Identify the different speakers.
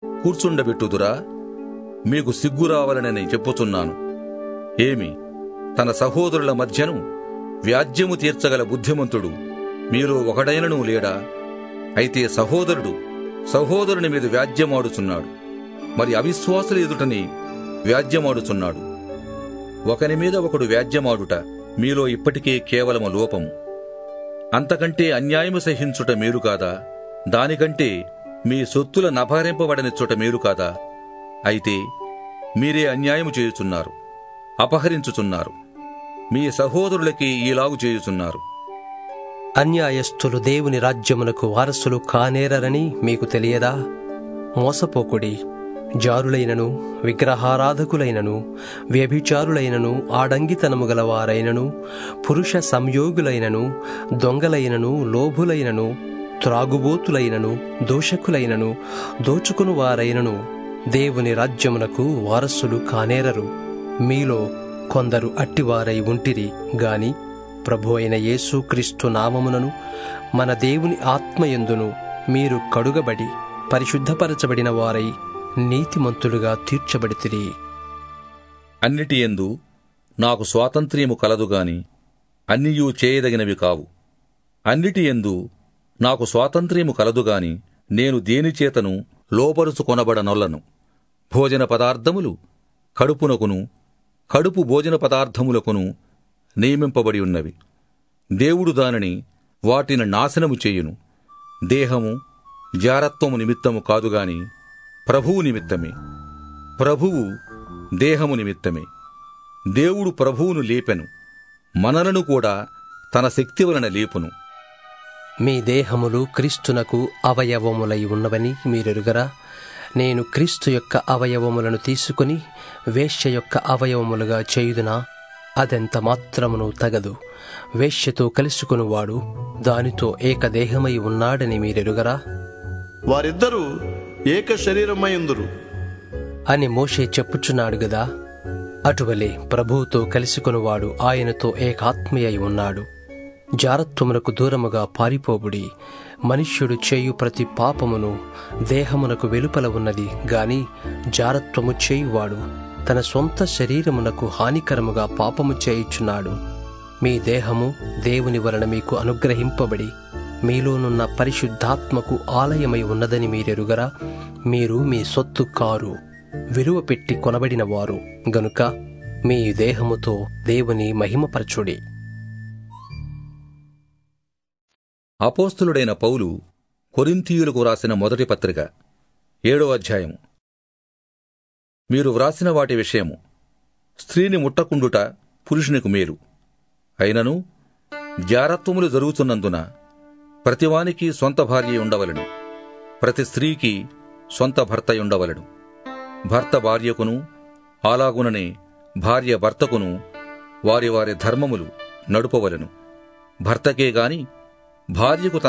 Speaker 1: కూర్చుండబెట్టుదురా మీకు సిగ్గు రావాలనని చెప్పుచున్నాను ఏమి తన సహోదరుల మధ్యను వ్యాజ్యము తీర్చగల బుద్ధిమంతుడు మీలో ఒకడైనను లేడా అయితే సహోదరుడు సహోదరుని మీద వ్యాజ్యమాడుచున్నాడు మరి అవిశ్వాసుల ఎదుటని వ్యాజ్యమాడుచున్నాడు ఒకని మీద ఒకడు వ్యాజ్యమాడుట మీలో ఇప్పటికే కేవలము లోపము అంతకంటే అన్యాయము సహించుట మేలు కాదా దానికంటే మీ సొత్తుల నభారింపబడనిచ్చుట మేలు కాదా అయితే మీరే అన్యాయము చేయుచున్నారు అపహరించుచున్నారు మీ సహోదరులకి ఈలాగు చేయుచున్నారు
Speaker 2: అన్యాయస్థులు దేవుని రాజ్యమునకు వారసులు కానేరరని మీకు తెలియదా మోసపోకుడి జారులైనను విగ్రహారాధకులైనను వ్యభిచారులైనను ఆడంగితనము గలవారైనను పురుష సంయోగులైనను దొంగలైనను లోభులైనను త్రాగుబోతులైనను దోషకులైనను దోచుకుని వారైనను దేవుని రాజ్యమునకు వారసులు కానేరరు మీలో కొందరు అట్టివారై ఉంటిరి గాని ప్రభు అయిన యేసుక్రీస్తు నామమునను మన దేవుని ఆత్మయందును మీరు కడుగబడి పరిశుద్ధపరచబడిన వారై నీతిమంతులుగా తీర్చబడితిరి
Speaker 1: అన్నిటి ఎందు నాకు స్వాతంత్ర్యము కలదుగాని అన్నియూ చేయదగినవి కావు అన్నిటి ఎందు నాకు స్వాతంత్ర్యము కలదుగాని నేను దేనిచేతను లోపరుచుకొనబడనొల్లను భోజన పదార్థములు కడుపునకును కడుపు భోజన పదార్థములకును నియమింపబడి ఉన్నవి దేవుడు దానిని వాటిని నాశనము చేయును దేహము జారత్వము నిమిత్తము కాదుగాని ప్రభువు నిమిత్తమే ప్రభువు దేహము నిమిత్తమే దేవుడు ప్రభువును లేపెను మనలను కూడా తన శక్తి వలన లేపును
Speaker 2: మీ దేహములు క్రీస్తునకు అవయవములై ఉన్నవని మీరెరుగరా నేను క్రీస్తు యొక్క అవయవములను తీసుకుని వేశ్య యొక్క అవయవములుగా చేయుదునా అదెంత మాత్రమును తగదు వేశ్యతో కలుసుకునివాడు దానితో ఏకదేహమై ఉన్నాడని మీరెరుగరా
Speaker 3: వారిద్దరూ ఏక శరీరమయందురు
Speaker 2: అని మోషే చెప్పుచున్నాడు గదా అటువలే ప్రభువుతో కలుసుకునివాడు ఆయనతో ఏకాత్మీయ ఉన్నాడు జారత్వమునకు దూరముగా పారిపోబుడి మనుష్యుడు చేయు ప్రతి పాపమును దేహమునకు వెలుపల ఉన్నది గాని జారత్వము చేయువాడు తన సొంత శరీరమునకు హానికరముగా పాపము చేయుచున్నాడు మీ దేహము దేవుని వలన మీకు అనుగ్రహింపబడి మీలోనున్న పరిశుద్ధాత్మకు ఆలయమై ఉన్నదని మీరెరుగరా మీరు మీ సొత్తు కారు విలువ పెట్టి కొనబడిన వారు గనుక మీ దేహముతో దేవుని మహిమపరచుడి
Speaker 1: అపోస్తులుడైన పౌలు కొరింథీయులకు వ్రాసిన మొదటి పత్రిక ఏడో అధ్యాయం మీరు వ్రాసిన వాటి విషయము స్త్రీని ముట్టకుండుట పురుషునికి మేలు అయినను జారత్వములు జరుగుతున్నందున ప్రతివానికి సొంత భార్య ఉండవలెను ప్రతి స్త్రీకి సొంత భర్త ఉండవలెను భర్త భార్యకును అలాగుననే భార్య భర్తకును వారి వారి ధర్మములు నడుపవలెను భర్తకే గాని భార్యకు తన